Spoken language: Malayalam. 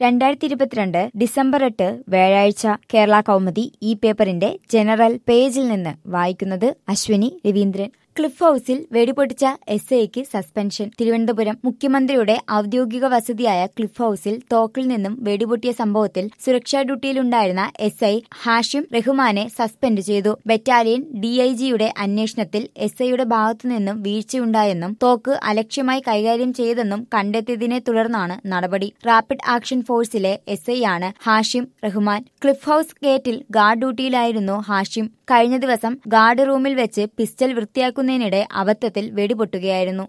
രണ്ടായിരത്തി ഇരുപത്തിരണ്ട് ഡിസംബർ എട്ട് വ്യാഴാഴ്ച കേരള കൗമുദി ഈ പേപ്പറിന്റെ ജനറൽ പേജിൽ നിന്ന് വായിക്കുന്നത് അശ്വിനി രവീന്ദ്രൻ ക്ലിഫ് ഹൌസിൽ വെടിപൊട്ടിച്ച എസ് ഐക്ക് സസ്പെൻഷൻ തിരുവനന്തപുരം മുഖ്യമന്ത്രിയുടെ ഔദ്യോഗിക വസതിയായ ക്ലിഫ് ഹൌസിൽ തോക്കിൽ നിന്നും വെടിപൊട്ടിയ സംഭവത്തിൽ സുരക്ഷാ ഡ്യൂട്ടിയിലുണ്ടായിരുന്ന എസ് ഐ ഹാഷിം റഹ്മാനെ സസ്പെൻഡ് ചെയ്തു ബറ്റാലിയൻ ഡിഐജിയുടെ അന്വേഷണത്തിൽ എസ് ഐയുടെ ഭാഗത്തുനിന്നും വീഴ്ചയുണ്ടായെന്നും തോക്ക് അലക്ഷ്യമായി കൈകാര്യം ചെയ്തെന്നും കണ്ടെത്തിയതിനെ തുടർന്നാണ് നടപടി റാപ്പിഡ് ആക്ഷൻ ഫോഴ്സിലെ എസ് ഐ ആണ് ഹാഷിം റഹ്മാൻ ക്ലിഫ് ഹൌസ് ഗേറ്റിൽ ഗാർഡ് ഡ്യൂട്ടിയിലായിരുന്നു ഹാഷിം കഴിഞ്ഞ ദിവസം ഗാർഡ് റൂമിൽ വെച്ച് പിസ്റ്റൽ വൃത്തിയാക്കുന്നതിനിടെ അബദ്ധത്തിൽ വെടിപൊട്ടുകയായിരുന്നു